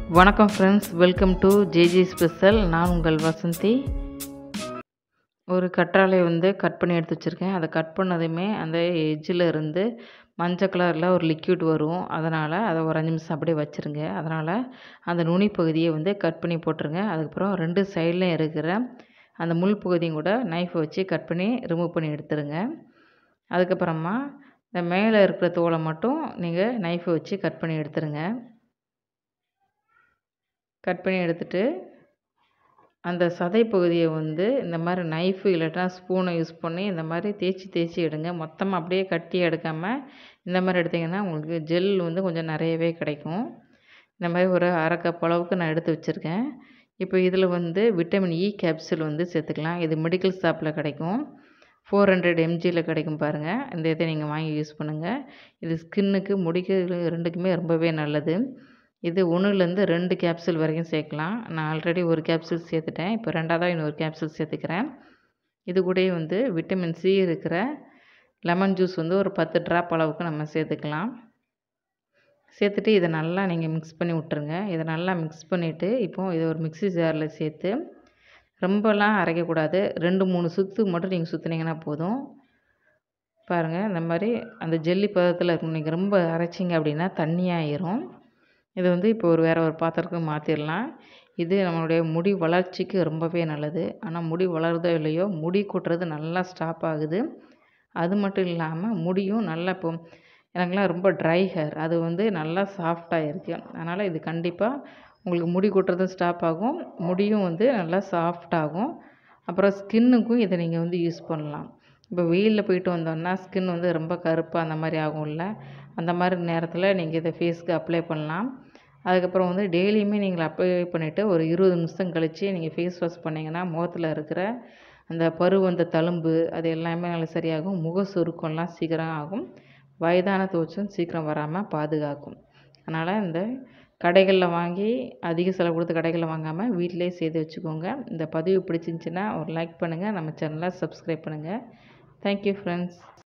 வணக்கம் friends welcome to JG special நான் உங்கள் வசந்தி ஒரு கற்றாழை வந்து கட் பண்ணி எடுத்து வச்சுருக்கேன் அதை கட் பண்ணதுமே அந்த எட்ஜில் இருந்து மஞ்சள் கலரில் ஒரு லிக்யூட் வரும் அதனால் அதை ஒரு அஞ்சு நிமிஷம் அப்படியே வச்சுருங்க அதனால் அந்த நுனி பகுதியை வந்து கட் பண்ணி போட்டுருங்க அதுக்கப்புறம் ரெண்டு சைட்லையும் இருக்கிற அந்த முள் பகுதியும் கூட நைஃபை வச்சு கட் பண்ணி ரிமூவ் பண்ணி எடுத்துருங்க அதுக்கப்புறமா இந்த மேலே இருக்கிற தோலை மட்டும் நீங்கள் நைஃபை வச்சு கட் பண்ணி எடுத்துருங்க கட் பண்ணி எடுத்துட்டு அந்த சதை பகுதியை வந்து இந்த மாதிரி நைஃபு இல்லாட்டா ஸ்பூனை யூஸ் பண்ணி இந்த மாதிரி தேய்ச்சி தேய்ச்சி எடுங்க மொத்தமாக அப்படியே கட்டி எடுக்காமல் இந்த மாதிரி எடுத்திங்கன்னா உங்களுக்கு ஜெல் வந்து கொஞ்சம் நிறையவே கிடைக்கும் இந்த மாதிரி ஒரு அரை கப் அளவுக்கு நான் எடுத்து வச்சுருக்கேன் இப்போ இதில் வந்து விட்டமின் இ கேப்சூல் வந்து சேர்த்துக்கலாம் இது மெடிக்கல் ஷாப்பில் கிடைக்கும் ஃபோர் ஹண்ட்ரட் எம்ஜியில் கிடைக்கும் பாருங்கள் இந்த இதை நீங்கள் வாங்கி யூஸ் பண்ணுங்கள் இது ஸ்கின்னுக்கு முடிக்கு ரெண்டுக்குமே ரொம்பவே நல்லது இது ஒன்றுலேருந்து ரெண்டு கேப்சூல் வரைக்கும் சேர்க்கலாம் நான் ஆல்ரெடி ஒரு கேப்சூல் சேர்த்துட்டேன் இப்போ ரெண்டாவதாக இன்னொரு கேப்சூல் சேர்த்துக்கிறேன் இது கூடயே வந்து விட்டமின் சி இருக்கிற லெமன் ஜூஸ் வந்து ஒரு பத்து ட்ராப் அளவுக்கு நம்ம சேர்த்துக்கலாம் சேர்த்துட்டு இதை நல்லா நீங்கள் மிக்ஸ் பண்ணி விட்ருங்க இதை நல்லா மிக்ஸ் பண்ணிவிட்டு இப்போது இதை ஒரு மிக்ஸி ஜாரில் சேர்த்து ரொம்பலாம் அரைக்கக்கூடாது ரெண்டு மூணு சுற்று மட்டும் நீங்கள் சுற்றுனீங்கன்னா போதும் பாருங்கள் இந்த மாதிரி அந்த ஜெல்லி பதத்தில் இருக்கும் நீங்கள் ரொம்ப அரைச்சிங்க அப்படின்னா தண்ணியாயிரும் இது வந்து இப்போ ஒரு வேறு ஒரு பாத்திரத்துக்கு மாற்றிடலாம் இது நம்மளுடைய முடி வளர்ச்சிக்கு ரொம்பவே நல்லது ஆனால் முடி வளருதோ இல்லையோ முடி கொட்டுறது நல்லா ஸ்டாப் ஆகுது அது மட்டும் இல்லாமல் முடியும் நல்லா இப்போ எனக்குலாம் ரொம்ப ட்ரை ஹேர் அது வந்து நல்லா சாஃப்டாக இருக்குது அதனால் இது கண்டிப்பாக உங்களுக்கு முடி கொட்டுறதும் ஸ்டாப் ஆகும் முடியும் வந்து நல்லா சாஃப்டாகும் அப்புறம் ஸ்கின்னுக்கும் இதை நீங்கள் வந்து யூஸ் பண்ணலாம் இப்போ வெயிலில் போயிட்டு வந்தோன்னா ஸ்கின் வந்து ரொம்ப கருப்பாக அந்த மாதிரி ஆகும்ல அந்த மாதிரி நேரத்தில் நீங்கள் இதை ஃபேஸ்க்கு அப்ளை பண்ணலாம் அதுக்கப்புறம் வந்து டெய்லியுமே நீங்கள் அப்ளை பண்ணிவிட்டு ஒரு இருபது நிமிஷம் கழித்து நீங்கள் ஃபேஸ் வாஷ் பண்ணிங்கன்னா முகத்தில் இருக்கிற அந்த பரு வந்த தழும்பு அது எல்லாமே நல்லா சரியாகும் முக சுருக்கம்லாம் சீக்கிரம் ஆகும் வயதான தோற்றம் சீக்கிரம் வராமல் பாதுகாக்கும் அதனால் இந்த கடைகளில் வாங்கி அதிக செலவு கொடுத்து கடைகளில் வாங்காமல் வீட்டிலே செய்து வச்சுக்கோங்க இந்த பதிவு பிடிச்சிருந்துச்சின்னா ஒரு லைக் பண்ணுங்கள் நம்ம சேனலை சப்ஸ்கிரைப் பண்ணுங்கள் தேங்க்யூ ஃப்ரெண்ட்ஸ்